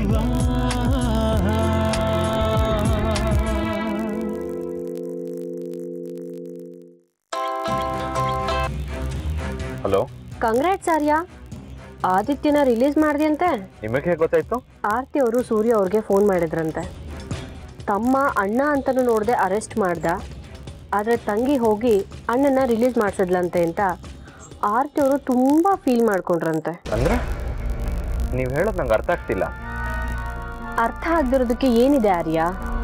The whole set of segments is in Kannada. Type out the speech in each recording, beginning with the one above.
ಹಲೋ ಕಂಗ್ರಾಟ್ಸ್ ಆರ್ಯ ಆದಿತ್ಯನ ರಿಲೀಸ್ ಮಾಡಿದೆಯಂತೆ ನಿಮಗೆ ಹೇಗೆ ಗೊತ್ತಾಯ್ತು ಆರ್ತಿ ಅವರು ಸೂರ್ಯ ಅವ್ರಿಗೆ ಫೋನ್ ಮಾಡಿದ್ರಂತೆ ತಮ್ಮ ಅಣ್ಣ ಅಂತಲೂ ನೋಡದೆ ಅರೆಸ್ಟ್ ಮಾಡ್ದ ಆದರೆ ತಂಗಿ ಹೋಗಿ ಅಣ್ಣನ ರಿಲೀಸ್ ಮಾಡಿಸಿದ್ಲಂತೆ ಅಂತ ಆರ್ತಿ ಅವರು ತುಂಬ ಫೀಲ್ ಮಾಡ್ಕೊಂಡ್ರಂತೆ ಅಂದ್ರೆ ನೀವು ಹೇಳೋದು ನಂಗೆ ಅರ್ಥ ಆಗ್ತಿಲ್ಲ ಅರ್ಥ ಆಗದಿರೋದಕ್ಕೆ ಏನಿದೆ ಆರ್ಯ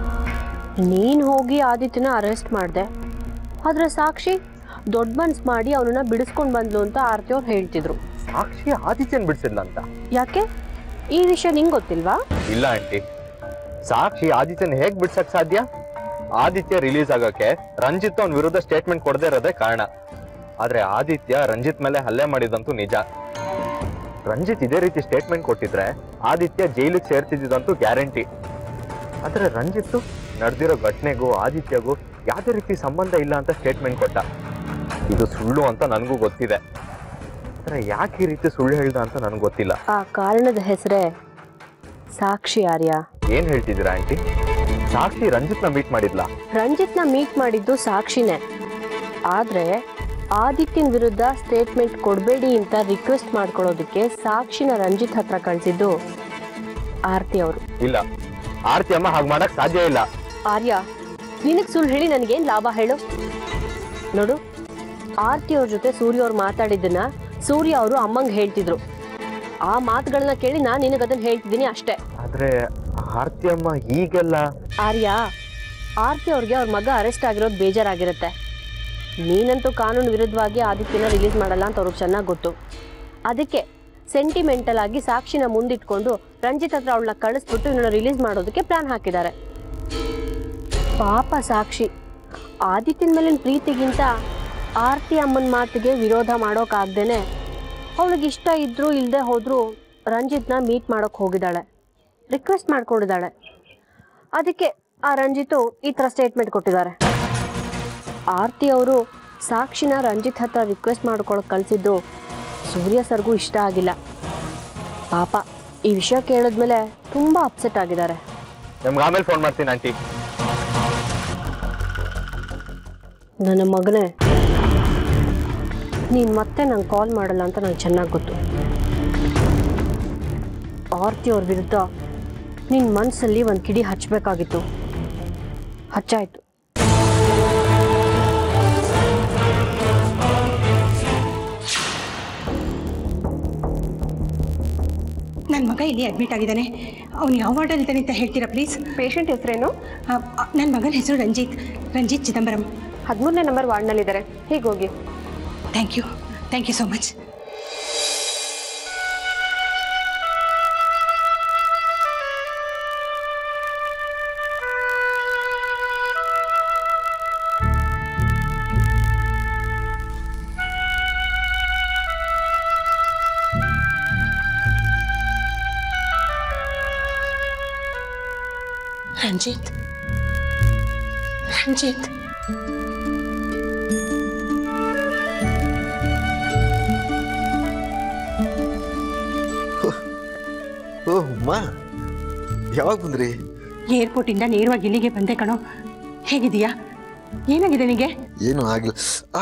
ನೀನು ಹೋಗಿ ಆದಿತ್ಯನ ಅರೆಸ್ಟ್ ಮಾಡಿದೆ ಆದರೆ ಸಾಕ್ಷಿ ದೊಡ್ಡ ಮನ್ಸು ಮಾಡಿ ಅವನನ್ನ ಬಿಡಿಸ್ಕೊಂಡು ಬಂದ್ಲು ಅಂತ ಆರ್ತಿ ಅವ್ರು ಹೇಳ್ತಿದ್ರು ಸಾಕ್ಷಿ ಆದಿತ್ಯನ್ ಬಿಡ್ಸಿದ್ಲ ಅಂತ ಯಾಕೆ ಈ ವಿಷಯ ನಿಂಗೆ ಗೊತ್ತಿಲ್ವಾ ಇಲ್ಲ ಆಂಟಿ ಸಾಕ್ಷಿ ಆದಿತ್ಯನ್ ಹೇಗ್ ಬಿಡ್ಸಕ್ ಸಾಧ್ಯ ಆದಿತ್ಯ ರಿಲೀಸ್ ಆಗಕ್ಕೆ ರಂಜಿತ್ ಅವನ ವಿರುದ್ಧ ಸ್ಟೇಟ್ಮೆಂಟ್ ಕೊಡದೇ ಇರೋದೇ ಕಾರಣ ಆದ್ರೆ ಆದಿತ್ಯ ರಂಜಿತ್ ಮೇಲೆ ಹಲ್ಲೆ ಮಾಡಿದಂತೂ ನಿಜ ರಂಜಿತ್ ಇದೇ ರೀತಿ ಸ್ಟೇಟ್ಮೆಂಟ್ ಕೊಟ್ಟಿದ್ರೆ ಆದಿತ್ಯ ಜೈಲಿಗೆ ಸೇರ್ತಿದ್ದಂತೂ ಗ್ಯಾರಂಟಿ ಆದ್ರೆ ರಂಜಿತ್ ನಡೆದಿರೋ ಘಟನೆಗೂ ಆದಿತ್ಯಗೂ ಯಾವುದೇ ರೀತಿ ಸಂಬಂಧ ಇಲ್ಲ ಅಂತ ಸ್ಟೇಟ್ಮೆಂಟ್ ಕೊಟ್ಟ ಇದು ಸುಳ್ಳು ಅಂತ ನನಗೂ ಗೊತ್ತಿದೆ ಆದ್ರೆ ಯಾಕೆ ಈ ರೀತಿ ಸುಳ್ಳು ಹೇಳ್ದ ಅಂತ ನನಗೆ ಗೊತ್ತಿಲ್ಲ ಆ ಕಾರಣದ ಹೆಸರೇ ಸಾಕ್ಷಿ ಆರ್ಯ ಏನ್ ಹೇಳ್ತಿದ್ದೀರಾ ಆಂಟಿ ಸಾಕ್ಷಿ ರಂಜಿತ್ನ ಮೀಟ್ ಮಾಡಿದ್ಲಾ ರಂಜಿತ್ನ ಮೀಟ್ ಮಾಡಿದ್ದು ಸಾಕ್ಷಿನೇ ಆದರೆ ಆದಿತ್ಯನ ವಿರುದ್ಧ ಸ್ಟೇಟ್ಮೆಂಟ್ ಕೊಡಬೇಡಿ ಅಂತ ರಿಕ್ವೆಸ್ಟ್ ಮಾಡ್ಕೊಳ್ಳೋದಕ್ಕೆ ಸಾಕ್ಷಿನ ರಂಜಿತ್ ಹತ್ರ ಕಳಿಸಿದ್ದು ಆರ್ತಿ ಅವರು ಇಲ್ಲ ಆರ್ತಿ ಅಮ್ಮ ಹಾಗೆ ಮಾಡಕ್ ಸಾಧ್ಯ ಇಲ್ಲ ಆರ್ಯ ನಿನಗೆ ಸುಳ್ಳು ಹೇಳಿ ನನಗೇನು ಲಾಭ ಹೇಳು ನೋಡು ಆರ್ತಿ ಅವ್ರ ಜೊತೆ ಸೂರ್ಯ ಅವ್ರು ಮಾತಾಡಿದ್ದನ್ನ ಸೂರ್ಯ ಅವರು ಅಮ್ಮಂಗೆ ಹೇಳ್ತಿದ್ರು ಆ ಮಾತುಗಳನ್ನ ಕೇಳಿ ನಾನು ನಿನಗೆ ಅದನ್ನ ಹೇಳ್ತಿದ್ದೀನಿ ಅಷ್ಟೇ ಆದ್ರೆ ಆರ್ತಿ ಅಮ್ಮ ಈಗೆಲ್ಲ ಆರ್ಯ ಆರ್ತಿ ಅವ್ರಿಗೆ ಅವ್ರ ಮಗ ಅರೆಸ್ಟ್ ಆಗಿರೋದು ಬೇಜಾರಾಗಿರುತ್ತೆ ನೀನಂತೂ ಕಾನೂನು ವಿರುದ್ಧವಾಗಿ ಆದಿತ್ಯನ ರಿಲೀಸ್ ಮಾಡಲ್ಲ ಅಂತ ಅವ್ರಿಗೆ ಚೆನ್ನಾಗಿ ಗೊತ್ತು ಅದಕ್ಕೆ ಸೆಂಟಿಮೆಂಟಲ್ ಆಗಿ ಸಾಕ್ಷಿನ ಮುಂದಿಟ್ಕೊಂಡು ರಂಜಿತ್ ಹತ್ರ ಅವಳನ್ನ ಕಳಿಸ್ಬಿಟ್ಟು ಇವನ್ನ ರಿಲೀಸ್ ಮಾಡೋದಕ್ಕೆ ಪ್ಲಾನ್ ಹಾಕಿದ್ದಾರೆ ಪಾಪ ಸಾಕ್ಷಿ ಆದಿತ್ಯನ ಮೇಲಿನ ಪ್ರೀತಿಗಿಂತ ಆರ್ತಿ ಅಮ್ಮನ ಮಾತಿಗೆ ವಿರೋಧ ಮಾಡೋಕ್ಕಾಗ್ದೇನೆ ಅವಳಿಗೆ ಇಷ್ಟ ಇದ್ರೂ ಇಲ್ಲದೆ ಹೋದರೂ ರಂಜಿತ್ನ ಮೀಟ್ ಮಾಡೋಕ್ಕೆ ಹೋಗಿದ್ದಾಳೆ ರಿಕ್ವೆಸ್ಟ್ ಮಾಡ್ಕೊಂಡಿದ್ದಾಳೆ ಅದಕ್ಕೆ ಆ ರಂಜಿತು ಈ ಥರ ಸ್ಟೇಟ್ಮೆಂಟ್ ಕೊಟ್ಟಿದ್ದಾರೆ ಆರ್ತಿ ಅವರು ಸಾಕ್ಷಿನ ರಂಜಿತ್ ಹತ್ರ ರಿಕ್ವೆಸ್ಟ್ ಮಾಡ್ಕೊಳಕ್ಕೆ ಕಳಿಸಿದ್ದು ಸೂರ್ಯ ಸರ್ಗೂ ಇಷ್ಟ ಆಗಿಲ್ಲ ಪಾಪ ಈ ವಿಷಯ ಕೇಳಿದ್ಮೇಲೆ ತುಂಬ ಅಪ್ಸೆಟ್ ಆಗಿದ್ದಾರೆ ನಮ್ಗೆ ಆಮೇಲೆ ಫೋನ್ ಮಾಡ್ತೀನಿ ಆಂಟಿ ನನ್ನ ಮಗನೇ ನೀನು ಮತ್ತೆ ನಂಗೆ ಕಾಲ್ ಮಾಡಲ್ಲ ಅಂತ ನಂಗೆ ಚೆನ್ನಾಗಿ ಗೊತ್ತು ಆರ್ತಿ ಅವ್ರ ವಿರುದ್ಧ ನಿನ್ನ ಮನಸ್ಸಲ್ಲಿ ಒಂದು ಕಿಡಿ ಹಚ್ಚಬೇಕಾಗಿತ್ತು ಹಚ್ಚಾಯ್ತು ನನ್ನ ಮಗ ಇಲ್ಲಿ ಅಡ್ಮಿಟ್ ಆಗಿದ್ದಾನೆ ಅವನು ಯಾವ ವಾರ್ಡಲ್ಲಿ ಇದ್ದಾನೆ ಅಂತ ಹೇಳ್ತೀರಾ ಪ್ಲೀಸ್ ಪೇಷಂಟ್ ಹೆಸರೇನು ನನ್ನ ಮಗನ ಹೆಸರು ರಂಜಿತ್ ರಂಜಿತ್ ಚಿದಂಬರಂ ಹದಿಮೂರನೇ ನಂಬರ್ ವಾರ್ಡ್ನಲ್ಲಿದ್ದಾರೆ ಹೀಗೆ ಹೋಗಿ thank you thank you so much Ranjith Ranjith ಓ ಅಮ್ಮ ಯಾವಾಗ ಬಂದ್ರಿ ಏರ್ಪೋರ್ಟಿಂದ ನೇರವಾಗಿ ಇಲ್ಲಿಗೆ ಬಂದೆ ಕಣೋ ಹೇಗಿದೀಯಾ ಏನಾಗಿದೆ ನಿನಗೆ ಏನು ಆಗಿಲ್ಲ ಆ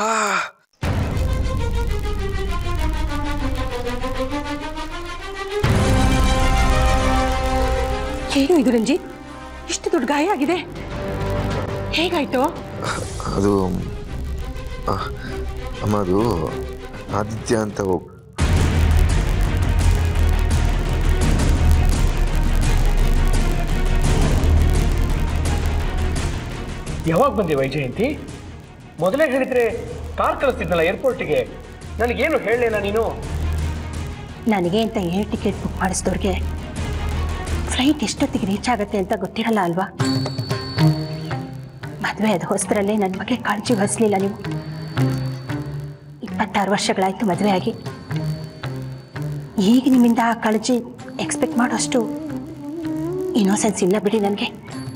ಏನು ಇದು ರಂಜಿತ್ ಇಷ್ಟು ದೊಡ್ಡ ಗಾಯ ಆಗಿದೆ ಹೇಗಾಯ್ತು ಅದು ಆ, ಅಮ್ಮ ಅದು ಆದಿತ್ಯ ಅಂತ ಒಬ್ ಯಾವಾಗ ಬಂದೆ ವೈಜಯಂತಿ ಮೊದಲೇ ಹೇಳಿದ್ರೆ ಕಾರ್ ಕಳಿಸ್ತಿದ್ನಲ್ಲ ಏರ್ಪೋರ್ಟಿಗೆ ನನಗೇನು ಹೇಳಲಿಲ್ಲ ನೀನು ನನಗೆ ಅಂತ ಏರ್ ಟಿಕೆಟ್ ಬುಕ್ ಮಾಡಿಸಿದವ್ರಿಗೆ ಫ್ಲೈಟ್ ಎಷ್ಟೊತ್ತಿಗೆ ರೀಚ್ ಆಗುತ್ತೆ ಅಂತ ಗೊತ್ತಿರಲ್ಲ ಅಲ್ವಾ ಮದುವೆ ಅದು ಹೊಸದ್ರಲ್ಲೇ ನನ್ನ ಬಗ್ಗೆ ಕಾಳಜಿ ವಹಿಸ್ಲಿಲ್ಲ ನೀವು ಇಪ್ಪತ್ತಾರು ವರ್ಷಗಳಾಯ್ತು ಮದುವೆ ಆಗಿ ಈಗ ನಿಮ್ಮಿಂದ ಆ ಕಾಳಜಿ ಎಕ್ಸ್ಪೆಕ್ಟ್ ಮಾಡೋಷ್ಟು ಇನ್ನೋಸೆನ್ಸ್ ಇಲ್ಲ ಬಿಡಿ ನನಗೆ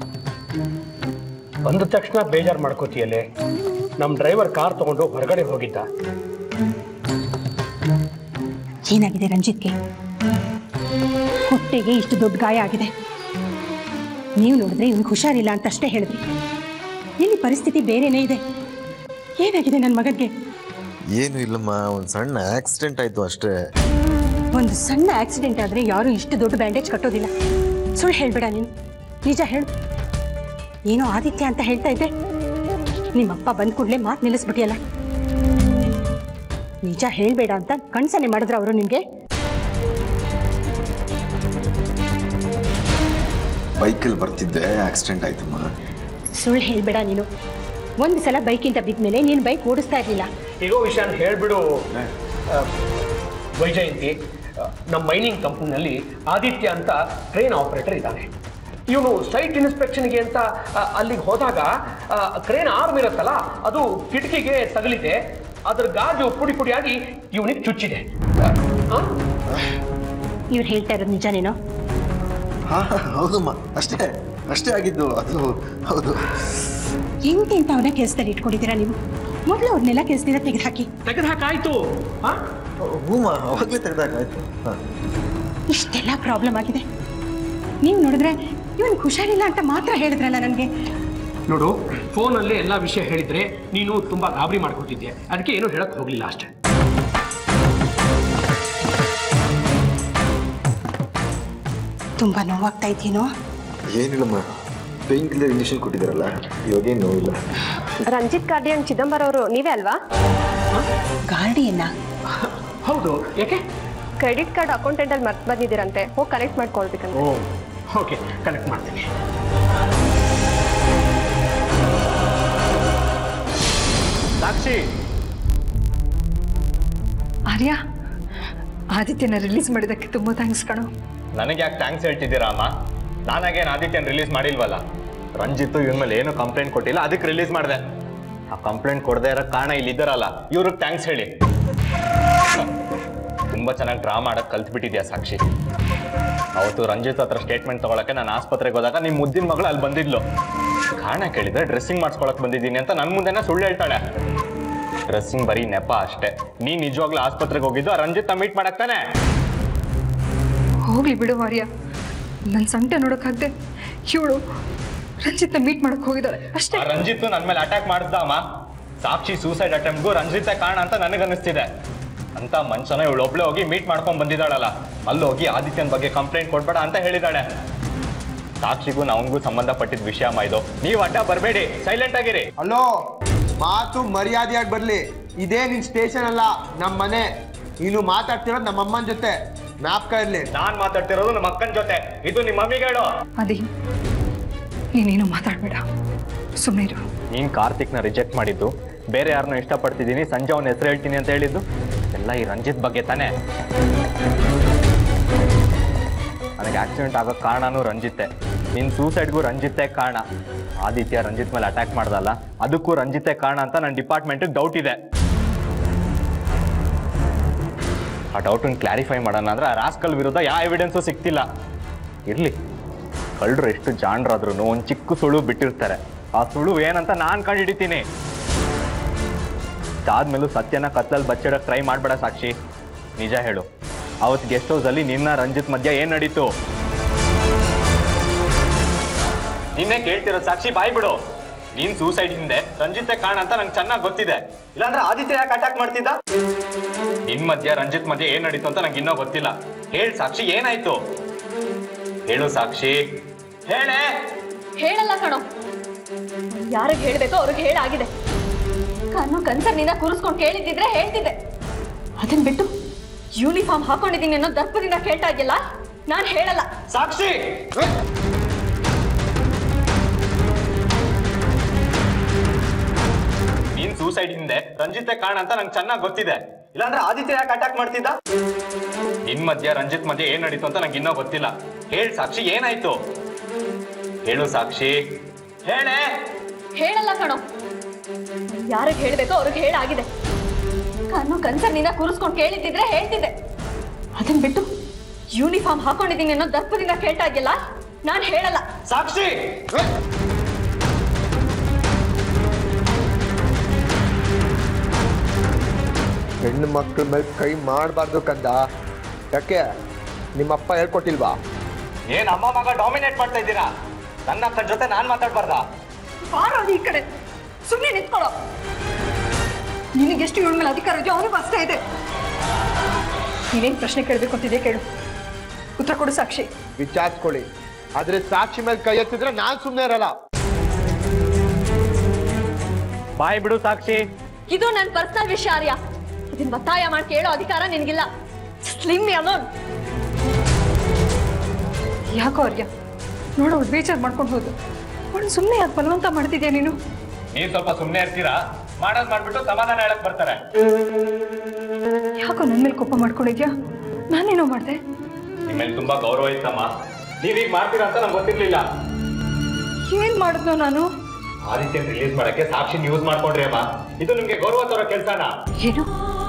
ಬಂದ ತಕ್ಷಣ ಬೇಜಾರು ಮಾಡ್ಕೋತೀಯಲ್ಲೇ ನಮ್ಮ ಡ್ರೈವರ್ ಕಾರ್ ತಗೊಂಡು ಹೊರಗಡೆ ಹೋಗಿದ್ದ ಏನಾಗಿದೆ ರಂಜಿತ್ಗೆ ಹೊಟ್ಟೆಗೆ ಇಷ್ಟು ದೊಡ್ಡ ಗಾಯ ಆಗಿದೆ ನೀವು ನೋಡಿದ್ರೆ ಇವ್ನಿಗೆ ಹುಷಾರಿಲ್ಲ ಅಂತ ಅಷ್ಟೇ ಹೇಳಿದ್ರಿ ಇಲ್ಲಿ ಪರಿಸ್ಥಿತಿ ಬೇರೆನೇ ಇದೆ ಏನಾಗಿದೆ ನನ್ನ ಮಗನಿಗೆ ಏನು ಇಲ್ಲಮ್ಮ ಒಂದು ಸಣ್ಣ ಆಕ್ಸಿಡೆಂಟ್ ಆಯ್ತು ಅಷ್ಟೇ ಒಂದು ಸಣ್ಣ ಆಕ್ಸಿಡೆಂಟ್ ಆದರೆ ಯಾರು ಇಷ್ಟು ದೊಡ್ಡ ಬ್ಯಾಂಡೇಜ್ ಕಟ್ಟೋದಿಲ್ಲ ಸುಳ್ಳು ಹೇಳ್ಬೇಡ ನೀನು ನಿಜ ಹೇಳು ಏನೋ ಆದಿತ್ಯ ಅಂತ ಹೇಳ್ತಾ ಇದ್ದೆ ನಿಮ್ಮಪ್ಪ ಬಂದ ಕೂಡಲೇ ಮಾತು ನಿಲ್ಲಿಸ್ಬಿಟ್ಟಿಯಲ್ಲ ನಿಜ ಹೇಳ್ಬೇಡ ಅಂತ ಕಣ್ಸನೆ ಮಾಡಿದ್ರ ಅವರು ನಿನಗೆ ಬೈಕಲ್ಲಿ ಬರ್ತಿದ್ದೆ ಆಕ್ಸಿಡೆಂಟ್ ಆಯ್ತಮ್ಮ ಸುಳ್ಳು ಹೇಳ್ಬೇಡ ನೀನು ಒಂದು ಸಲ ಬೈಕಿಂದ ಬಿದ್ದ ಮೇಲೆ ನೀನು ಬೈಕ್ ಓಡಿಸ್ತಾ ಇರಲಿಲ್ಲ ಇರೋ ವಿಷಯನ ಹೇಳ್ಬಿಡು ಆ, ವೈಜಯಂತಿ ಆ, ನಮ್ಮ ಮೈನಿಂಗ್ ಕಂಪ್ನಿನಲ್ಲಿ ಆದಿತ್ಯ ಅಂತ ಟ್ರೈನ್ ಆಪರೇಟರ್ ಇದ್ದಾನೆ ಇವನು ಸೈಟ್ ಇನ್ಸ್ಪೆಕ್ಷನ್ಗೆ ಅಂತ ಆ, ಅಲ್ಲಿಗೆ ಹೋದಾಗ ಕ್ರೇನ್ ಆರ್ಮ್ ಇರುತ್ತಲ್ಲ ಅದು ಕಿಟಕಿಗೆ ತಗಲಿದೆ ಅದ್ರ ಗಾಜು ಪುಡಿ ಪುಡಿಯಾಗಿ ಇವನಿಗೆ ಚುಚ್ಚಿದೆ ಆ? ಇವ್ರು ಹೇಳ್ತಾ ಇರೋದು ನಿಜನೇನೋ ಹಾ ಹೌದಮ್ಮ ಅಷ್ಟೇ ಅಷ್ಟೇ ಆಗಿದ್ದು ಅದು ಹೌದು ಎಂತೆಂಥವನ್ನ ಕೆಲಸದಲ್ಲಿ ಇಟ್ಕೊಂಡಿದ್ದೀರಾ ನೀವು ಮೊದಲು ಅವ್ರನ್ನೆಲ್ಲ ಕೆಲಸದಿಂದ ತೆಗೆದುಹಾಕಿ ತೆಗೆದ್ಹಾಕಾಯ್ತು ಆ? ಹೂಮ್ಮ ಅವಾಗಲೇ ತೆಗ್ದಾಕಾಯ್ತು ಹಾಂ ಇಷ್ಟೆಲ್ಲ ಪ್ರಾಬ್ಲಮ್ ಆಗಿದೆ ನೀವು ನೋಡಿದ್ರೆ ಇವನ್ ಹುಷಾರಿಲ್ಲ ಅಂತ ಮಾತ್ರ ಹೇಳಿದ್ರಲ್ಲ ನನಗೆ ನೋಡು ಫೋನಲ್ಲಿ ಎಲ್ಲ ವಿಷಯ ಹೇಳಿದ್ರೆ ನೀನು ತುಂಬಾ ಗಾಬರಿ ಮಾಡ್ಕೊತಿದ್ದೆ ಅದಕ್ಕೆ ಏನು ಹೇಳಕ್ ಹೋಗ್ಲಿಲ್ಲ ಅಷ್ಟೇ ತುಂಬಾ ನೋವಾಗ್ತಾ ಇದ್ದೀನೋ ಏನಿಲ್ಲಮ್ಮ ಪೇನ್ ಕಿಲ್ಲರ್ ಇಂಜೆಕ್ಷನ್ ಕೊಟ್ಟಿದ್ದಾರಲ್ಲ ಇವಾಗೇನು ನೋವಿಲ್ಲ ರಂಜಿತ್ ಕಾರ್ಡಿಯನ್ ಚಿದಂಬರ ಅವರು ನೀವೇ ಅಲ್ವಾ ಗಾರ್ಡಿಯನ್ನ ಹೌದು ಯಾಕೆ ಕ್ರೆಡಿಟ್ ಕಾರ್ಡ್ ಅಕೌಂಟೆಂಟ್ ಅಲ್ಲಿ ಮರ್ತ್ ಬಂದಿದ್ದೀರಂತೆ ಹೋಗಿ ಕಲೆಕ್ಟ್ ಮಾಡ್ಕೊಳ್ಬೇಕಂತ ಓ ಓಕೆ ಕನೆಕ್ಟ್ ಮಾಡ್ತೀನಿ ಸಾಕ್ಷಿ ಆರ್ಯ ಆದಿತ್ಯನ ರಿಲೀಸ್ ಮಾಡಿದ್ದಕ್ಕೆ ತುಂಬ ಥ್ಯಾಂಕ್ಸ್ ಕಣೋ ನನಗೆ ಯಾಕೆ ಥ್ಯಾಂಕ್ಸ್ ಹೇಳ್ತಿದ್ದೀರಾ ಅಮ್ಮ ನಾನಾಗೇನು ಆದಿತ್ಯನ್ ರಿಲೀಸ್ ಮಾಡಿಲ್ವಲ್ಲ ರಂಜಿತ್ತು ಇವನ್ ಮೇಲೆ ಏನು ಕಂಪ್ಲೇಂಟ್ ಕೊಟ್ಟಿಲ್ಲ ಅದಕ್ಕೆ ರಿಲೀಸ್ ಮಾಡಿದೆ ಆ ಕಂಪ್ಲೇಂಟ್ ಕೊಡದೇ ಇರೋ ಕಾರಣ ಇಲ್ಲಿ ಇದ್ದಾರಲ್ಲ ಇವ್ರಿಗೆ ಥ್ಯಾಂಕ್ಸ್ ಹೇಳಿ ತುಂಬಾ ಚೆನ್ನಾಗಿ ಡ್ರಾ ಮಾಡಕ್ ಕಲ್ತ್ಬಿಟ್ಟಿದ್ಯಾ ಸಾಕ್ಷಿ ಅವತ್ತು ರಂಜಿತ್ ಹತ್ರ ಸ್ಟೇಟ್ಮೆಂಟ್ ತಗೊಳಕ್ಕೆ ನಾನು ಆಸ್ಪತ್ರೆಗೆ ಹೋದಾಗ ನಿಮ್ಮ ಮುದ್ದಿನ ಮಗಳು ಅಲ್ಲಿ ಬಂದಿದ್ಲು ಕಾರಣ ಕೇಳಿದ್ರೆ ಡ್ರೆಸ್ಸಿಂಗ್ ಮಾಡಿಸ್ಕೊಳಕ್ ಬಂದಿದ್ದೀನಿ ಅಂತ ನನ್ನ ಮುಂದೆನೇ ಸುಳ್ಳು ಹೇಳ್ತಾಳೆ ಡ್ರೆಸ್ಸಿಂಗ್ ಬರೀ ನೆಪ ಅಷ್ಟೇ ನೀ ನಿಜವಾಗ್ಲೂ ಆಸ್ಪತ್ರೆಗೆ ಹೋಗಿದ್ದು ಆ ರಂಜಿತ್ನ ಮೀಟ್ ಮಾಡಕ್ ತಾನೆ ಹೋಗ್ಲಿ ಬಿಡು ಆರ್ಯ ನನ್ನ ಸಂಕಟ ನೋಡೋಕ್ಕಾಗದೆ ಇವಳು ರಂಜಿತ್ನ ಮೀಟ್ ಮಾಡಕ್ ಹೋಗಿದ್ದಾಳೆ ಅಷ್ಟೇ ಆ ರಂಜಿತ್ ನನ್ನ ಮೇಲೆ ಅಟ್ಯಾಕ್ ಮಾಡ್ದ ಅಮ್ಮ ಸಾಕ್ಷಿ ಸೂಸೈಡ್ ಅಟೆಂಪ್ಟ್ಗೂ ರಂಜಿತೆ ಕಾರಣ ಅಂತ ನನಗನ್ನಿಸ್ತಿದೆ ಅಂತ ಮನುಷ್ಯನ ಇವಳು ಒಬ್ಳೆ ಹೋಗಿ ಮೀಟ್ ಮಾಡ್ಕೊಂಡ್ ಬಂದಿದ್ದಾಳಲ್ಲ ಅಲ್ಲಿ ಹೋಗಿ ಆದಿತ್ಯನ ಬಗ್ಗೆ ಕಂಪ್ಲೇಂಟ್ ಕೊಡ್ಬೇಡ ಅಂತ ಹೇಳಿದಾಳೆ ಸಾಕ್ಷಿಗೂ ಅವನಿಗೂ ಸಂಬಂಧಪಟ್ಟಿದ ವಿಷಯ ಅಮ್ಮ ಇದು ನೀವು ಅಡ್ಡ ಬರಬೇಡಿ ಸೈಲೆಂಟ್ ಆಗಿರಿ ಹಲೋ ಮಾತು ಮರ್ಯಾದೆಯಾಗಿ ಬರ್ಲಿ ಇದೇ ನಿನ್ ಸ್ಟೇಷನ್ ಅಲ್ಲ ನಮ್ಮ ಮನೆ ನೀನು ಮಾತಾಡ್ತಿರೋದು ನಮ್ಮ ಅಮ್ಮನ ಜೊತೆ ಜ್ಞಾಪಕ ಇರ್ಲಿ ನಾನ್ ಮಾತಾಡ್ತಿರೋದು ನಮ್ಮ ಅಕ್ಕನ ಜೊತೆ ಇದು ನಿಮ್ಮ ಮಮ್ಮಿಗೆ ಹೇಳು ಅದಿ ನೀನೇನು ಮಾತಾಡಬೇಡ ಸುಮ್ಮನೆ ಇರು ನೀನ್ ಕಾರ್ತಿಕ್ನ ರಿಜೆಕ್ಟ್ ಮಾಡಿದ್ದು ಬೇರೆ ಯಾರನ್ನೋ ಇಷ್ಟಪಡ್ತಿದ್ದೀನಿ ಸಂಜೆ ಅವನ ಹೆಸರು ಹೇಳ್ತೀನಿ ಅಂತ ಹೇಳಿದ್ದು ಎಲ್ಲ ಈ ರಂಜಿತ್ ಬಗ್ಗೆ ತಾನೇ ನನಗೆ ಆಕ್ಸಿಡೆಂಟ್ ಆಗೋ ಕಾರಣನೂ ರಂಜಿತ್ತೆ ನಿನ್ ಸೂಸೈಡ್ಗೂ ರಂಜಿತ್ತೆ ಕಾರಣ ಆದಿತ್ಯ ರಂಜಿತ್ ಮೇಲೆ ಅಟ್ಯಾಕ್ ಮಾಡ್ದಲ್ಲ ಅದಕ್ಕೂ ರಂಜಿತ್ತೆ ಕಾರಣ ಅಂತ ನನ್ನ ಡಿಪಾರ್ಟ್ಮೆಂಟಿಗೆ ಡೌಟ್ ಇದೆ ಆ ಡೌಟನ್ನು ಕ್ಲಾರಿಫೈ ಮಾಡೋಣ ಅಂದ್ರೆ ಆ ರಾಸ್ಕಲ್ ವಿರುದ್ಧ ಯಾವ ಎವಿಡೆನ್ಸು ಸಿಗ್ತಿಲ್ಲ ಇರ್ಲಿ ಕಳ್ಳರು ಎಷ್ಟು ಜಾಣರಾದ್ರೂ ಒಂದು ಚಿಕ್ಕ ಸುಳು ಬಿಟ್ಟಿರ್ತಾರೆ ಆ ಸುಳು ಏನಂತ ನಾನು ಕಂಡುಹಿಡಿತೀನಿ ಅದಾದ್ಮೇಲೂ ಸತ್ಯನ ಕತ್ತಲಲ್ಲಿ ಬಚ್ಚಿಡಕ್ಕೆ ಟ್ರೈ ಮಾಡಬೇಡ ಸಾಕ್ಷಿ ನಿಜ ಹೇಳು ಅವತ್ತು ಗೆಸ್ಟ್ ಹೌಸಲ್ಲಿ ನಿನ್ನ ರಂಜಿತ್ ಮಧ್ಯ ಏನು ನಡೀತು ನಿನ್ನೆ ಕೇಳ್ತಿರೋ ಸಾಕ್ಷಿ ಬಾಯ್ ಬಿಡು ನೀನ್ ಸೂಸೈಡ್ ಹಿಂದೆ ರಂಜಿತೆ ಕಾರಣ ಅಂತ ನಂಗೆ ಚೆನ್ನಾಗಿ ಗೊತ್ತಿದೆ ಇಲ್ಲಾಂದ್ರೆ ಆದಿತ್ಯ ಯಾಕೆ ಅಟ್ಯಾಕ್ ಮಾಡ್ತಿದ್ದ ನಿನ್ ಮಧ್ಯ ರಂಜಿತ್ ಮಧ್ಯ ಏನ್ ನಡೀತು ಅಂತ ನಂಗೆ ಇನ್ನೂ ಗೊತ್ತಿಲ್ಲ ಹೇಳ್ ಸಾಕ್ಷಿ ಏನಾಯ್ತು ಹೇಳು ಸಾಕ್ಷಿ ಹೇಳೇ ಹೇಳಲ್ಲ ಕಣೋ ಯಾರಿಗೆ ಹೇಳ್ಬೇಕೋ ಅವ್ರಿಗೆ ಹೇಳಾಗಿದೆ ಕಣ್ಣು ಕನ್ಸರ್ನಿಂದ ಕೂರಿಸ್ಕೊಂಡು ಕೇಳಿದ್ದಿದ್ರೆ ಹೇಳ್ತಿದ್ದೆ ಅದನ್ ಬಿಟ್ಟು ಯೂನಿಫಾರ್ಮ್ ಹಾಕೊಂಡಿದ್ದೀನಿ ಅನ್ನೋ ದರ್ಪದಿಂದ ಕೇಳ್ತಾ ಇದೆಯಲ್ಲ ನಾನು ಹೇಳಲ್ಲ ಸಾಕ್ಷಿ ನೀನ್ ಸೂಸೈಡ್ ಹಿಂದೆ ರಂಜಿತೆ ಕಾರಣ ಅಂತ ನಂಗೆ ಚೆನ್ನಾಗಿ ಗೊತ್ತಿದೆ ಇಲ್ಲಾಂದ್ರೆ ಆದಿತ್ಯ ಯಾಕೆ ಅಟ್ಯಾಕ್ ಮಾಡ್ತಿದ್ದ ನಿನ್ ಮಧ್ಯ ರಂಜಿತ್ ಮಧ್ಯ ಏನ್ ನಡೀತು ಅಂತ ನಂಗೆ ಇನ್ನೂ ಗೊತ್ತಿಲ್ಲ ಹೇಳ್ ಸಾಕ್ಷಿ ಏನಾಯ್ತು ಹೇಳು ಸಾಕ್ಷಿ ಹೇಳೇ ಹೇಳಲ್ಲ ಕಣೋ ಯಾರಿಗೆ ಹೇಳ್ಬೇಕೋ ಅವ್ರಿಗೆ ಹೇಳಾಗಿದೆ ಕಣ್ಣು ಕನ್ಸರ್ನಿಂದ ಕೂರಿಸ್ಕೊಂಡು ಕೇಳಿದ್ದಿದ್ರೆ ಹೇಳ್ತಿದ್ದೆ ಅದನ್ ಬಿಟ್ಟು ಯೂನಿಫಾರ್ಮ್ ಹಾಕೊಂಡಿದ್ದೀನಿ ಅನ್ನೋ ದರ್ಪದಿಂದ ಕೇಳ್ತಾ ಇದೆಯಲ್ಲ ನಾನು ಹೇಳಲ್ಲ ಸಾಕ್ಷಿ ಹೆಣ್ಣು ಮಕ್ಕಳ ಮೇಲೆ ಕೈ ಮಾಡಬಾರ್ದು ಕಂದ ಯಾಕೆ ನಿಮ್ಮಪ್ಪ ಹೇಳ್ಕೊಟ್ಟಿಲ್ವಾ ಏನ್ ಅಮ್ಮ ಮಗ ಡಾಮಿನೇಟ್ ಮಾಡ್ತಾ ಇದ್ದೀರಾ ನನ್ನ ಅಕ್ಕನ ಜೊತೆ ನಾನ್ ಮಾತಾಡ್ಬಾರ್ದಾ ಬಾರೋದು ಈ ಕಡೆ ಸುಮ್ಮನೆ ನಿಂತ್ಕೊಳ್ಳೋ ನಿನಗೆಷ್ಟು ಇವಳ ಮೇಲೆ ಅಧಿಕಾರ ಇದೆಯೋ ಅವನಿಗೂ ಅಷ್ಟೇ ಇದೆ ನೀನೇನು ಪ್ರಶ್ನೆ ಕೇಳಬೇಕು ಅಂತಿದೆ ಕೇಳು ಉತ್ತರ ಕೊಡು ಸಾಕ್ಷಿ ವಿಚಾರಿಸ್ಕೊಳ್ಳಿ ಆದ್ರೆ ಸಾಕ್ಷಿ ಮೇಲೆ ಕೈ ಎತ್ತಿದ್ರೆ ನಾನ್ ಸುಮ್ಮನೆ ಇರಲ್ಲ ಬಾಯ್ ಬಿಡು ಸಾಕ್ಷಿ ಇದು ನನ್ನ ಪರ್ಸನಲ್ ವಿಷಯ ಆರ್ಯ ಇದನ್ನ ಒತ್ತಾಯ ಮಾಡಿ ಕೇಳೋ ಅಧಿಕಾರ ನಿನಗಿಲ್ಲ ಸ್ಲಿಮ್ ಅಲೋನ್ ಯಾಕೋ ಆರ್ಯ ನೋಡು ಅವ್ಳು ಬೇಜಾರು ಮಾಡ್ಕೊಂಡು ಹೋದು ಅವಳು ಸುಮ್ಮನೆ ಯಾಕೆ ಬಲವಂತ ಮಾಡ್ತಿದ್ಯಾ ನೀನು ನೀವ್ ಸ್ವಲ್ಪ ಸುಮ್ನೆ ಇರ್ತೀರಾ ಮಾಡೋದ್ ಮಾಡ್ಬಿಟ್ಟು ಸಮಾಧಾನ ಹೇಳಕ್ ಬರ್ತಾರೆ ಯಾಕೋ ನನ್ನ ಮೇಲೆ ಕೋಪ ಮಾಡ್ಕೊಂಡಿದ್ಯಾ ನಾನೇನೋ ಮಾಡಿದೆ ನಿಮ್ಮಲ್ಲಿ ತುಂಬಾ ಗೌರವ ಇತ್ತಮ್ಮ ನೀವೀಗ ಮಾಡ್ತೀರಾ ಅಂತ ನಂಗೆ ಗೊತ್ತಿರ್ಲಿಲ್ಲ ಏನ್ ಮಾಡಿದ್ನೋ ನಾನು ಆದಿತ್ಯನ್ ರಿಲೀಸ್ ಮಾಡಕ್ಕೆ ಸಾಕ್ಷಿನ ಯೂಸ್ ಮಾಡ್ಕೊಂಡ್ರಿ ಅಮ್ಮ ಇದು ನಿಮ್ಗೆ ಗೌರವ ತರೋ ಕೆಲ್ಸನ ಏನು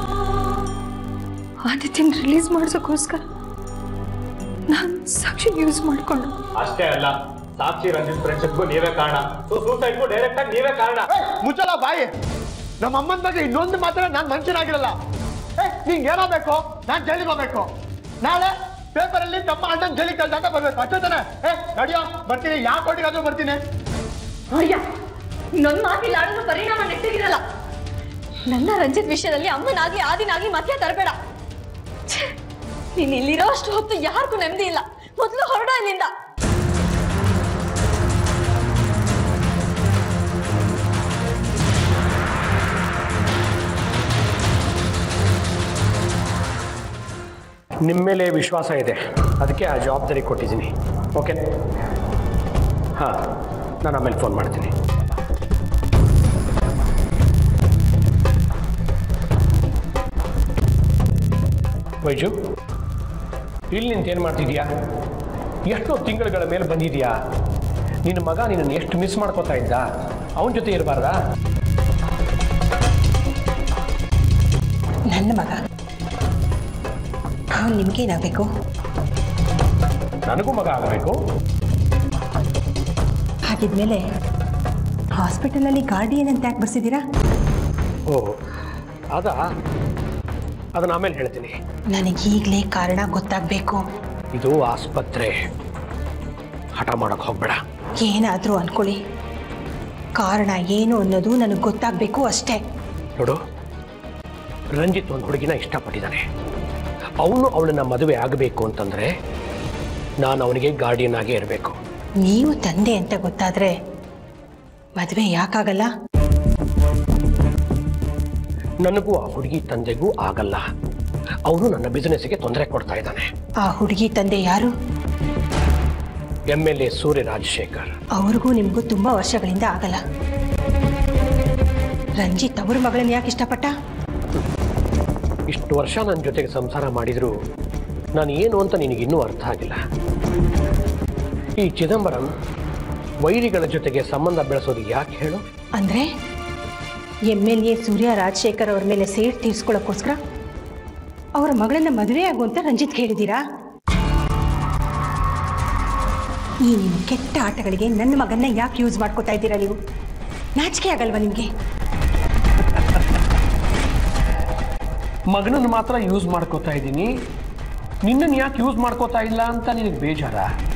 ಆದಿತ್ಯನ್ ರಿಲೀಸ್ ಮಾಡ್ಸೋಕ್ಕೋಸ್ಕರ ನಾನು ಸಾಕ್ಷಿ ಯೂಸ್ ಮಾಡ್ಕೊಂಡು ಅಷ್ಟೇ ಅಲ್ಲ ಸಾಕ್ಷಿ ರಂಜಿತ್ ಫ್ರೆಂಡ್ಶಿಪ್ಗೂ ನೀವೇ ಕಾರಣ ಸೂಸೈಡ್ಗೂ ಡೈರೆಕ್ಟ್ ಆಗಿ ನೀವೇ ಕಾರಣ ಮುಚ್ಚಲ್ಲ ಬಾಯಿ ನಮ್ಮ ಅಮ್ಮನ ಬಗ್ಗೆ ಇನ್ನೊಂದು ಮಾತ್ರ ನಾನು ಮನುಷ್ಯನಾಗಿರಲ್ಲ ಏ ನಿಂಗೆ ಏನೋ ಬೇಕು ನಾನು ಜೈಲಿಗೆ ಹೋಗ್ಬೇಕು ನಾಳೆ ಪೇಪರಲ್ಲಿ ತಮ್ಮ ಅಣ್ಣನ ಜೈಲಿಗೆ ಕಳ್ದಾಕ ಬರ್ಬೇಕು ಅಷ್ಟೇ ತಾನೆ ಏ ನಡಿಯೋ ಬರ್ತೀನಿ ಯಾವ ಕೋಟಿಗಾದ್ರೂ ಬರ್ತೀನಿ ಅಯ್ಯ ನನ್ನ ಮಾತಿಲ್ಲ ಆಡಿದ್ರು ಪರಿಣಾಮ ನೆಟ್ಟಿಗಿರಲ್ಲ ನನ್ನ ರಂಜಿತ್ ವಿಷಯದಲ್ಲಿ ಅಮ್ಮನಾಗ್ಲಿ ಆದಿನಾಗ್ಲಿ ಮತ್ತೆ ತರಬೇಡ ನೀನ್ ಇಲ್ಲಿರೋ ಅಷ್ಟು ಹೊತ್ತು ಯಾರಿಗೂ ನೆಮ್ಮದಿ ಇಲ್ಲ ಮೊದಲು ಹೊರಡ ಇಲ್ಲಿಂದ ನಿಮ್ಮ ಮೇಲೆ ವಿಶ್ವಾಸ ಇದೆ ಅದಕ್ಕೆ ಆ ಜವಾಬ್ದಾರಿ ಕೊಟ್ಟಿದ್ದೀನಿ ಓಕೆ ಹಾಂ ನಾನು ಆಮೇಲೆ ಫೋನ್ ಮಾಡ್ತೀನಿ ವೈಜು ಇಲ್ಲಿ ನಿಂತೇನು ಮಾಡ್ತಿದ್ಯಾ ಎಷ್ಟೋ ತಿಂಗಳುಗಳ ಮೇಲೆ ಬಂದಿದ್ಯಾ ನಿನ್ನ ಮಗ ನಿನ್ನನ್ನು ಎಷ್ಟು ಮಿಸ್ ಮಾಡ್ಕೋತಾ ಇದ್ದ ಅವನ ಜೊತೆ ಇರಬಾರ್ದಾ ನನ್ನ ಮಗ ಅವ್ನು ನಿಮ್ಗೇನಾಗಬೇಕು ನನಗೂ ಮಗ ಆಗಬೇಕು ಹಾಗಿದ್ಮೇಲೆ ಹಾಸ್ಪಿಟಲಲ್ಲಿ ಗಾರ್ಡಿಯನ್ ಅಂತ ಯಾಕೆ ಬರ್ಸಿದ್ದೀರಾ ಓ ಅದಾ ಅದನ್ನ ಆಮೇಲೆ ಹೇಳ್ತೀನಿ ನನಗೀಗಲೇ ಕಾರಣ ಗೊತ್ತಾಗಬೇಕು ಇದು ಆಸ್ಪತ್ರೆ ಹಠ ಮಾಡಕ್ ಹೋಗ್ಬೇಡ ಏನಾದರೂ ಅನ್ಕೊಳ್ಳಿ ಕಾರಣ ಏನು ಅನ್ನೋದು ನನಗೆ ಗೊತ್ತಾಗಬೇಕು ಅಷ್ಟೇ ನೋಡು ರಂಜಿತ್ ಒಂದು ಹುಡುಗಿನ ಇಷ್ಟಪಟ್ಟಿದ್ದಾನೆ ಅವನು ಅವಳನ್ನ ಮದುವೆ ಆಗಬೇಕು ಅಂತಂದ್ರೆ ನಾನು ಅವನಿಗೆ ಗಾರ್ಡಿಯನ್ ಆಗೇ ಇರಬೇಕು ನೀವು ತಂದೆ ಅಂತ ಗೊತ್ತಾದರೆ ಮದುವೆ ಯಾಕಾಗಲ್ಲ ನನಗೂ ಆ ಹುಡುಗಿ ತಂದೆಗೂ ಆಗಲ್ಲ ಅವನು ನನ್ನ ಬಿಸ್ನೆಸ್ಗೆ ತೊಂದರೆ ಕೊಡ್ತಾ ಇದ್ದಾನೆ ಆ ಹುಡುಗಿ ತಂದೆ ಯಾರು M L A Surya Rajashekar ಅವ್ರಿಗೂ ನಿಮಗೂ ತುಂಬ ವರ್ಷಗಳಿಂದ ಆಗಲ್ಲ ರಂಜಿತ್ ಅವ್ರ ಮಗಳನ್ನ ಯಾಕೆ ಇಷ್ಟಪಟ್ಟ ಇಷ್ಟು ವರ್ಷ ನನ್ನ ಜೊತೆಗೆ ಸಂಸಾರ ಮಾಡಿದ್ರು ನಾನು ಏನು ಅಂತ ನಿನಗಿನ್ನೂ ಅರ್ಥ ಆಗಿಲ್ಲ ಈ ಚಿದಂಬರಂ ವೈರಿಗಳ ಜೊತೆಗೆ ಸಂಬಂಧ ಬೆಳೆಸೋದು ಯಾಕೆ ಹೇಳು ಅಂದ್ರೆ M L A Surya Rajashekar ಅವ್ರ ಮೇಲೆ ಸೇಡ್ ತೀರ್ಸ್ಕೊಳ್ಳೋಕ್ಕೋಸ್ಕರ ಅವರ ಮಗಳನ್ನ ಮದುವೆ ಆಗು ಅಂತ ರಂಜಿತ್ ಹೇಳಿದ್ದೀರಾ ಈ ನಿಮ್ಮ ಕೆಟ್ಟ ಆಟಗಳಿಗೆ ನನ್ನ ಮಗನ್ನ ಯಾಕೆ ಯೂಸ್ ಮಾಡ್ಕೋತಾ ಇದ್ದೀರಾ ನೀವು ನಾಚಿಕೆ ಆಗಲ್ವಾ ನಿಮಗೆ ಮಗನನ್ನು ಮಾತ್ರ ಯೂಸ್ ಮಾಡ್ಕೋತಾ ಇದ್ದೀನಿ ನಿನ್ನನ್ನು ಯಾಕೆ ಯೂಸ್ ಮಾಡ್ಕೋತಾ ಇಲ್ಲ ಅಂತ ನಿನಗೆ ಬೇಜಾರ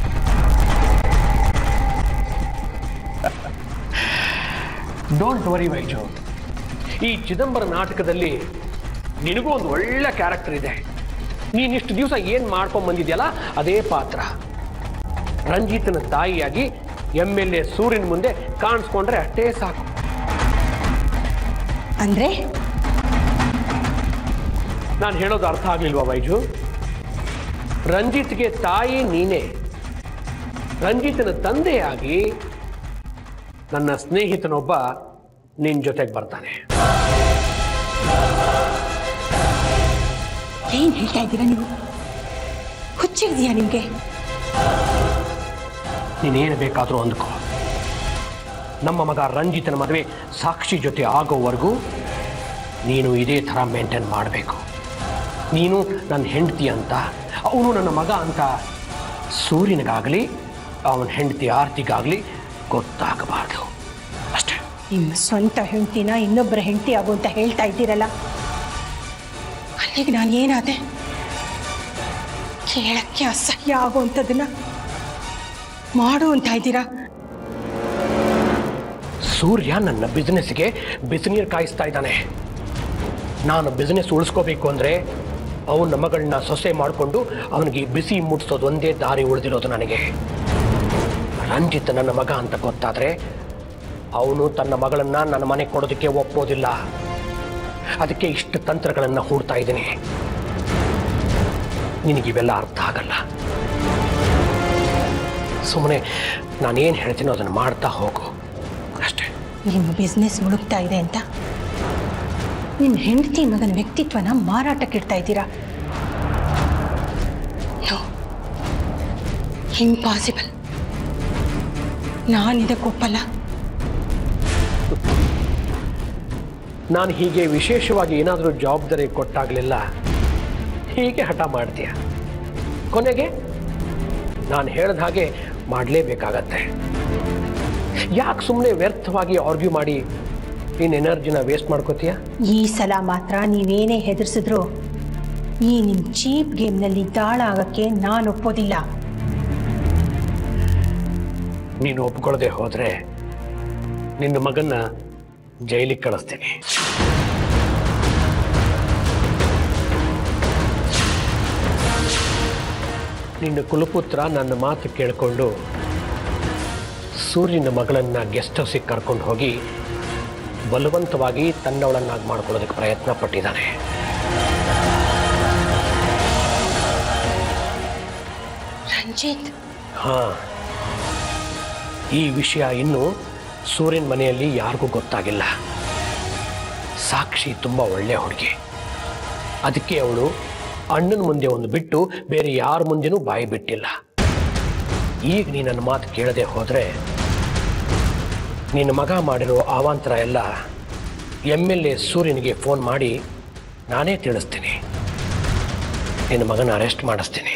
ಡೋಂಟ್ ವರಿ ವೈಜು ಈ ಚಿದಂಬರ ನಾಟಕದಲ್ಲಿ ನಿನಗೂ ಒಂದು ಒಳ್ಳೆ ಕ್ಯಾರೆಕ್ಟರ್ ಇದೆ ನೀನಿಷ್ಟು ದಿವಸ ಏನು ಮಾಡ್ಕೊಂಡ್ ಬಂದಿದ್ಯಲ್ಲ ಅದೇ ಪಾತ್ರ ರಂಜಿತನ ತಾಯಿಯಾಗಿ ಎಮ್ ಎಲ್ ಎ ಸೂರ್ಯನ ಮುಂದೆ ಕಾಣಿಸ್ಕೊಂಡ್ರೆ ಅಷ್ಟೇ ಸಾಕು ಅಂದ್ರೆ ನಾನು ಹೇಳೋದು ಅರ್ಥ ಆಗ್ಲಿಲ್ವಾ ವೈಜು ರಂಜಿತ್ಗೆ ತಾಯಿ ನೀನೇ ರಂಜಿತನ ತಂದೆಯಾಗಿ ನನ್ನ ಸ್ನೇಹಿತನೊಬ್ಬ ನಿನ್ನ ಜೊತೆಗೆ ಬರ್ತಾನೆ ಏನ್ ಹೇಳ್ತಾ ಇದ್ದೀರಾ ನೀವು ಹುಚ್ಚಿದ್ಯಾ ನಿಮಗೆ ನೀನೇನು ಬೇಕಾದರೂ ಅಂದ್ಕೋ ನಮ್ಮ ಮಗ ರಂಜಿತನ ಮದುವೆ ಸಾಕ್ಷಿ ಜೊತೆ ಆಗೋವರೆಗೂ ನೀನು ಇದೇ ಥರ ಮೇಂಟೈನ್ ಮಾಡಬೇಕು ನೀನು ನನ್ನ ಹೆಂಡತಿ ಅಂತ ಅವನು ನನ್ನ ಮಗ ಅಂತ ಸೂರ್ಯನಿಗಾಗಲಿ ಅವನ ಹೆಂಡತಿ ಆರ್ತಿಗಾಗಲಿ ಗೊತ್ತಾಗಬಾರ್ದು ಅಷ್ಟೇ ನಿಮ್ಮ ಸ್ವಂತ ಹೆಂಡತಿನ ಇನ್ನೊಬ್ಬರ ಹೆಂಡತಿ ಆಗು ಅಂತ ಹೇಳ್ತಾ ಇದ್ದೀರಲ್ಲ ಅಲ್ಲಿಗೆ ನಾನು ಏನಾದೆ ಕೇಳಕ್ಕೆ ಅಸಹ್ಯ ಆಗುವಂಥದ್ದನ್ನ ಮಾಡು ಅಂತ ಇದ್ದೀರಾ ಸೂರ್ಯ ನನ್ನ ಬಿಸ್ನೆಸ್ಗೆ ಬಿಸಿನೀರು ಕಾಯಿಸ್ತಾ ಇದ್ದಾನೆ ನಾನು ಬಿಸ್ನೆಸ್ ಉಳಿಸ್ಕೋಬೇಕು ಅಂದರೆ ಅವನ ಮಗಳನ್ನ ಸೊಸೆ ಮಾಡಿಕೊಂಡು ಅವನಿಗೆ ಬಿಸಿ ಮುಟ್ಸೋದು ಒಂದೇ ದಾರಿ ಉಳಿದಿರೋದು ನನಗೆ ರಂಜಿತ್ ನನ್ನ ಮಗ ಅಂತ ಗೊತ್ತಾದರೆ ಅವನು ತನ್ನ ಮಗಳನ್ನ ನನ್ನ ಮನೆಗೆ ಕೊಡೋದಕ್ಕೆ ಒಪ್ಪೋದಿಲ್ಲ ಅದಕ್ಕೆ ಇಷ್ಟು ತಂತ್ರಗಳನ್ನು ಹೂಡ್ತಾ ಇದ್ದೀನಿ ನಿನಗಿವೆಲ್ಲ ಅರ್ಥ ಆಗಲ್ಲ ಸುಮ್ಮನೆ ನಾನೇನು ಹೇಳ್ತೀನೋ ಅದನ್ನು ಮಾಡ್ತಾ ಹೋಗು ಅಷ್ಟೇ ನಿಮ್ಮ ಬಿಸ್ನೆಸ್ ಮುಳುಗ್ತಾ ಇದೆ ಅಂತ ನಿಮ್ಮ ಹೆಂಡತಿ ಮಗನ ವ್ಯಕ್ತಿತ್ವನ ಮಾರಾಟಕ್ಕಿಡ್ತಾ ಇದ್ದೀರಾ ನೋ ಇಂಪಾಸಿಬಲ್ ನಾನಿದಕ್ಕೊಪ್ಪಲ್ಲ ನಾನು ಹೀಗೆ ವಿಶೇಷವಾಗಿ ಏನಾದರೂ ಜವಾಬ್ದಾರಿ ಕೊಟ್ಟಾಗಲಿಲ್ಲ ಹೀಗೆ ಹಠ ಮಾಡ್ತೀಯ ಕೊನೆಗೆ ನಾನು ಹೇಳಿದ ಹಾಗೆ ಮಾಡಲೇಬೇಕಾಗತ್ತೆ ಯಾಕೆ ಸುಮ್ಮನೆ ವ್ಯರ್ಥವಾಗಿ ಆರ್ಗ್ಯೂ ಮಾಡಿ ನಿನ್ನ ಎನರ್ಜಿನ ವೇಸ್ಟ್ ಮಾಡ್ಕೋತೀಯ ಈ ಸಲ ಮಾತ್ರ ನೀವೇನೇ ಹೆದರ್ಸಿದ್ರು ಈ ನಿಮ್ಮ ಚೀಪ್ ಗೇಮ್ನಲ್ಲಿ ದಾಳ ಆಗಕ್ಕೆ ನಾನು ಒಪ್ಪೋದಿಲ್ಲ ನೀನು ಒಪ್ಕೊಳ್ಳದೆ ಹೋದರೆ ನಿನ್ನ ಮಗನ್ನ ಜೈಲಿಗೆ ಕಳಿಸ್ತೀನಿ ನಿನ್ನ ಕುಲಪುತ್ರ ನನ್ನ ಮಾತು ಕೇಳಿಕೊಂಡು ಸೂರ್ಯನ ಮಗಳನ್ನ ಗೆಸ್ಟ್ ಹೌಸಿಗೆ ಕರ್ಕೊಂಡು ಹೋಗಿ ಬಲವಂತವಾಗಿ ತನ್ನವಳನ್ನಾಗಿ ಮಾಡ್ಕೊಳ್ಳೋದಕ್ಕೆ ಪ್ರಯತ್ನ ಪಟ್ಟಿದ್ದಾನೆ ರಂಜಿತ್ ಹಾ ಈ ವಿಷಯ ಇನ್ನು ಸೂರ್ಯನ ಮನೆಯಲ್ಲಿ ಯಾರಿಗೂ ಗೊತ್ತಾಗಿಲ್ಲ ಸಾಕ್ಷಿ ತುಂಬ ಒಳ್ಳೆಯ ಹುಡುಗಿ ಅದಕ್ಕೆ ಅವಳು ಅಣ್ಣನ ಮುಂದೆ ಒಂದು ಬಿಟ್ಟು ಬೇರೆ ಯಾರ ಮುಂದೆನೂ ಬಾಯಿ ಬಿಟ್ಟಿಲ್ಲ ಈಗ ನೀ ನನ್ನ ಮಾತು ಕೇಳದೆ ಹೋದರೆ ನಿನ್ನ ಮಗ ಮಾಡಿರೋ ಅವಾಂತರ ಎಲ್ಲ ಎಮ್ ಎಲ್ ಎ ಸೂರ್ಯನಿಗೆ ಫೋನ್ ಮಾಡಿ ನಾನೇ ತಿಳಿಸ್ತೀನಿ ನಿನ್ನ ಮಗನ ಅರೆಸ್ಟ್ ಮಾಡಿಸ್ತೀನಿ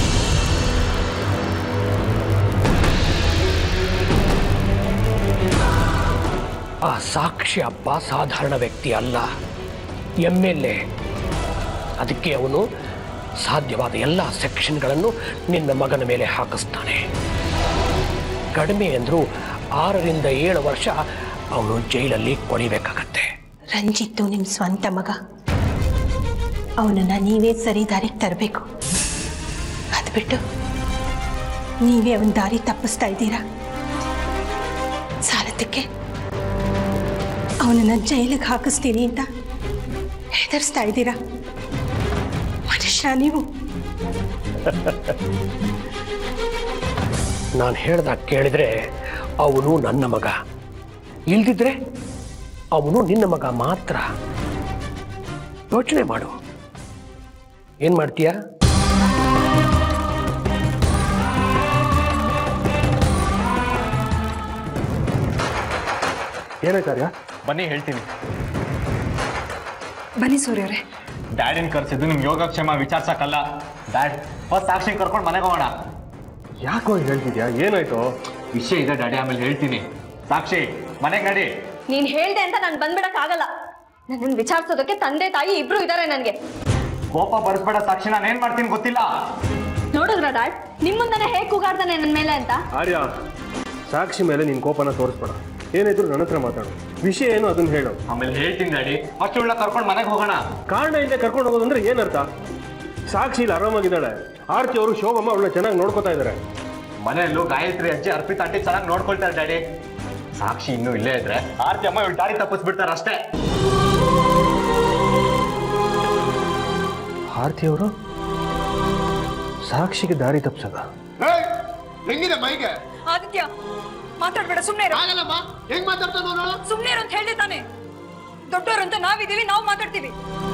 ಆ ಸಾಕ್ಷಿ ಅಪ್ಪ ಸಾಧಾರಣ ವ್ಯಕ್ತಿ ಅಲ್ಲ ಎಮ್ ಎಲ್ ಎ ಅದಕ್ಕೆ ಅವನು ಸಾಧ್ಯವಾದ ಎಲ್ಲ ಸೆಕ್ಷನ್ಗಳನ್ನು ನಿನ್ನ ಮಗನ ಮೇಲೆ ಹಾಕಿಸ್ತಾನೆ ಕಡಿಮೆ ಅಂದರೂ ಆರರಿಂದ ಏಳು ವರ್ಷ ಅವನು ಜೈಲಲ್ಲಿ ಕೊಡಿಬೇಕಾಗತ್ತೆ ರಂಜಿತ್ತು ನಿಮ್ಮ ಸ್ವಂತ ಮಗ ಅವನನ್ನ ನೀವೇ ಸರಿ ದಾರಿಗೆ ತರಬೇಕು ಅದು ಬಿಟ್ಟು ನೀವೇ ಅವನ ದಾರಿ ತಪ್ಪಿಸ್ತಾ ಇದ್ದೀರಾ ಸಾಲದಕ್ಕೆ ಅವನನ್ನ ಜೈಲಿಗೆ ಹಾಕಿಸ್ತೀನಿ ಅಂತ ಹೆದರ್ಸ್ತಾ ಇದ್ದೀರಾ ಮನುಷ್ಯ ನೀವು ನಾನು ಹೇಳ್ದಾಗ ಕೇಳಿದ್ರೆ ಅವನು ನನ್ನ ಮಗ ಇಲ್ದಿದ್ರೆ ಅವನು ನಿನ್ನ ಮಗ ಮಾತ್ರ ಯೋಚನೆ ಮಾಡು ಏನ್ ಮಾಡ್ತೀಯಾ ಏನಾಯ್ತಾರ್ಯ ಬನ್ನಿ ಹೇಳ್ತೀನಿ ಬನ್ನಿ ಸೂರ್ಯವ್ರೆ ಡ್ಯಾಡಿನ ಕರ್ಸಿದ್ದು ನಿಮ್ಗೆ ಯೋಗಕ್ಷೇಮ ವಿಚಾರ್ಸಕ್ಕಲ್ಲ ಡ್ಯಾಡ್ ಫಸ್ಟ್ ಸಾಕ್ಷಿ ಕರ್ಕೊಂಡು ಮನೆಗೆ ಹೋಗೋಣ ಯಾಕೋ ಹೇಳ್ತಿದ್ಯಾ ಏನಾಯ್ತು ವಿಷಯ ಇದೆ ಡ್ಯಾಡಿ ಆಮೇಲೆ ಹೇಳ್ತೀನಿ ಸಾಕ್ಷಿ ಮನೆಗೆ ನಡಿ ನೀನ್ ಹೇಳ್ದೆ ಅಂತ ನಾನು ಬಂದ್ಬಿಡಕ್ ಆಗಲ್ಲ ನನ್ನನ್ನು ವಿಚಾರಿಸೋದಕ್ಕೆ ತಂದೆ ತಾಯಿ ಇಬ್ರು ಇದಾರೆ ನನ್ಗೆ ಕೋಪ ಬರ್ಸ್ಬೇಡ ಸಾಕ್ಷಿ ನಾನು ಏನ್ ಮಾಡ್ತೀನಿ ಗೊತ್ತಿಲ್ಲ ನೋಡಿದ್ರ ಡ್ಯಾಡ್ ನಿಮ್ಮಂದನೆ ಹೇಗ್ ಕೂಗಾಡ್ತಾನೆ ನನ್ನ ಮೇಲೆ ಅಂತ ಆರ್ಯ ಸಾಕ್ಷಿ ಮೇಲೆ ನಿನ್ ಕೋಪನ ತೋರಿಸ್ಬೇಡ ಏನಿದ್ರು ನನ್ನ ಹತ್ರ ಮಾತಾಡು ವಿಷಯ ಏನು ಅದನ್ನ ಹೇಳು ಆಮೇಲೆ ಹೇಳ್ತೀನಿ ಡ್ಯಾಡಿ ಫಸ್ಟ್ ಇವಳ ಕರ್ಕೊಂಡು ಮನೆಗೆ ಹೋಗೋಣ ಕಾರಣ ಇಲ್ಲದೆ ಕರ್ಕೊಂಡು ಹೋಗೋದು ಅಂದ್ರೆ ಏನರ್ಥ ಸಾಕ್ಷಿ ಇಲ್ಲಿ ಆರಾಮಾಗಿದ್ದಾಳೆ ಆರ್ತಿ ಅವರು ಶೋಭಮ್ಮ ಅವಳನ್ನ ಚೆನ್ನಾಗಿ ನೋಡ್ಕೋತಾ ಇದ್ದಾರೆ ಮನೆಯಲ್ಲೂ ಗಾಯತ್ರಿ ಅಜ್ಜಿ ಅರ್ಪಿತ ಆಂಟಿ ಚೆನ್ನಾಗಿ ನೋಡ್ಕೊಳ್ತಾರೆ ಡ್ಯಾಡಿ ಸಾಕ್ಷಿ ಇನ್ನೂ ಇಲ್ಲೇ ಇದ್ರೆ ಆರ್ತಿ ಅಮ್ಮ ಇವಳು ದಾರಿ ತಪ್ಪಿಸ್ಬಿಡ್ತಾರೆ ಅಷ್ಟೇ ಆರ್ತಿ ಅವರು ಸಾಕ್ಷಿಗೆ ದಾರಿ ತಪ್ಸದ ಏಯ್, ಹೆಂಗಿದೆ ಮೈಗೆ ಆದಿತ್ಯ ಮಾತಾಡ್ಬೇಡ ಸುಮ್ಮನೆ ಆಗಲ್ಲಮ್ಮ ಹೆಂಗ್ ಮಾತಾಡ್ತಾನ ನೋಡು ಸುಮ್ಮನೆ ಅಂತ ಹೇಳಿದೆ ತಾನೆ ದೊಡ್ಡವರು ಅಂತ ನಾವಿದ್ದೀವಿ ನಾವು ಮಾತಾಡ್ತೀವಿ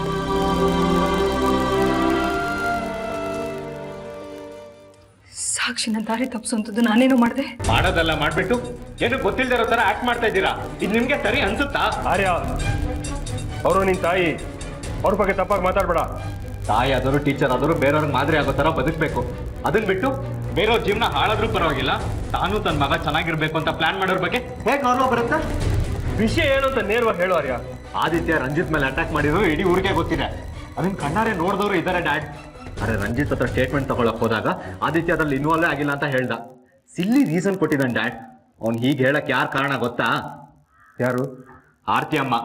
ಸಾಕ್ಷಿನ ದಾರಿ ತಪ್ಪಿಸುವಂಥದ್ದು ನಾನೇನು ಮಾಡಿದೆ ಮಾಡೋದಲ್ಲ ಮಾಡ್ಬಿಟ್ಟು ಏನು ಗೊತ್ತಿಲ್ದಿರೋ ತರ ಆಕ್ಟ್ ಮಾಡ್ತಾ ಇದ್ದೀರಾ ಇದು ನಿಮ್ಗೆ ಸರಿ ಅನ್ಸುತ್ತಾ ಆರ್ಯ ಅವರು ನಿನ್ ತಾಯಿ ಅವ್ರ ಬಗ್ಗೆ ತಪ್ಪಾಗಿ ಮಾತಾಡ್ಬೇಡ ತಾಯಿ ಆದರೂ ಟೀಚರ್ ಆದರೂ ಬೇರೆಯವ್ರಿಗೆ ಮಾದರಿ ಆಗೋ ತರ ಬದುಕಬೇಕು ಅದನ್ನ ಬಿಟ್ಟು ಬೇರೆಯವ್ರ ಜೀವನ ಹಾಳಾದ್ರೂ ಪರವಾಗಿಲ್ಲ ತಾನು ತನ್ನ ಮಗ ಚೆನ್ನಾಗಿರ್ಬೇಕು ಅಂತ ಪ್ಲಾನ್ ಮಾಡೋರ್ ಬಗ್ಗೆ ಹೇಗೆ ಗೌರವ ಬರುತ್ತೆ ವಿಷಯ ಏನು ಅಂತ ನೇರವಾಗಿ ಹೇಳು ಆರ್ಯ ಆದಿತ್ಯ ರಂಜಿತ್ ಮೇಲೆ ಅಟ್ಯಾಕ್ ಮಾಡಿದ್ರು ಇಡೀ ಊರಿಗೆ ಗೊತ್ತಿದೆ ಅದನ್ನ ಕಣ್ಣಾರೆ ನೋಡಿದವರು ಇದ್ದಾರೆ ಡ್ಯಾಡ್ ಅರೆ ರಂಜಿತ್ ಹತ್ರ ಸ್ಟೇಟ್ಮೆಂಟ್ ತಗೊಳಕ್ ಹೋದಾಗ ಆದಿತ್ಯ ಅದ್ರಲ್ಲಿ ಇನ್ವಾಲ್ವ್ ಆಗಿಲ್ಲ ಅಂತ ಹೇಳ್ದ ಸಿಲ್ಲಿ ರೀಸನ್ ಕೊಟ್ಟಿದ್ದಾನೆ ಡ್ಯಾಡ್ ಅವ್ನು ಹೀಗೆ ಹೇಳಕ್ ಯಾರ್ ಕಾರಣ ಗೊತ್ತಾ ಯಾರು ಆರ್ತಿ ಅಮ್ಮ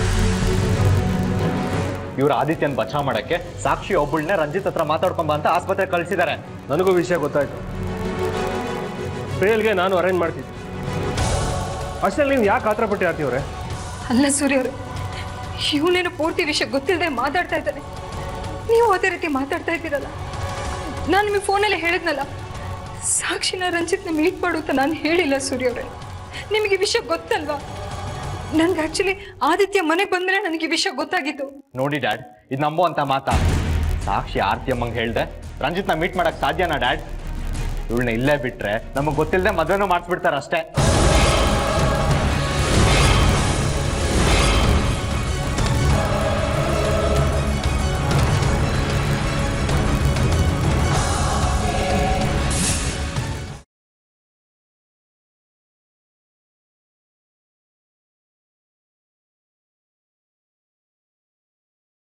ಇವ್ರು ಆದಿತ್ಯನ್ ಬಚಾವ್ ಮಾಡಕ್ಕೆ ಸಾಕ್ಷಿ ಒಬ್ಬಳನ್ನೇ ರಂಜಿತ್ ಹತ್ರ ಮಾತಾಡ್ಕೊಂಬ ಅಂತ ಆಸ್ಪತ್ರೆ ಕಳ್ಸಿದ್ದಾರೆ ನನಗೂ ವಿಷಯ ಗೊತ್ತಾಯ್ತು ಬೇಲ್ಗೆ ನಾನು ಅರೇಂಜ್ ಮಾಡ್ತಿದ್ದೆ ಅಷ್ಟರಲ್ಲಿ ನೀವು ಯಾಕೆ ಆತರ ಪಟ್ಟು ಆರ್ತಿವ್ರೆ ಅಲ್ಲ ಸೂರ್ಯ ಅವರು ಇವನೇನು ಪೂರ್ತಿ ವಿಷಯ ಗೊತ್ತಿಲ್ಲದೆ ಮಾತಾಡ್ತಾ ಇದ್ದಾನೆ ನೀವು ಅದೇ ರೀತಿ ಮಾತಾಡ್ತಾ ಇದ್ದೀರಲ್ಲ ನಾನು ನಿಮಗೆ ಫೋನಲ್ಲಿ ಹೇಳಿದ್ನಲ್ಲ ಸಾಕ್ಷಿನ ರಂಜಿತ್ನ ಮೀಟ್ ಮಾಡು ಅಂತ ನಾನು ಹೇಳಿಲ್ಲ ಸೂರ್ಯ ಅವರೇ ನಿಮಗೆ ಈ ವಿಷಯ ಗೊತ್ತಲ್ವಾ ನನ್ಗೆ ಆಕ್ಚುಲಿ ಆದಿತ್ಯ ಮನೆಗೆ ಬಂದ್ಮೇಲೆ ನನಗೆ ಈ ವಿಷಯ ಗೊತ್ತಾಗಿತ್ತು ನೋಡಿ ಡ್ಯಾಡ್ ಇದು ನಂಬುವಂತ ಮಾತಾ ಸಾಕ್ಷಿ ಆರ್ತಿ ಅಮ್ಮಂಗೆ ಹೇಳ್ದೆ ರಂಜಿತ್ನ ಮೀಟ್ ಮಾಡಕ್ ಸಾಧ್ಯನಾ ಡ್ಯಾಡ್ ಇವಳನ್ನ ಇಲ್ಲೇ ಬಿಟ್ರೆ ನಮಗ್ ಗೊತ್ತಿಲ್ಲದೆ ಮದ್ವೆನೂ ಮಾಡಿಸ್ಬಿಡ್ತಾರೆ ಅಷ್ಟೇ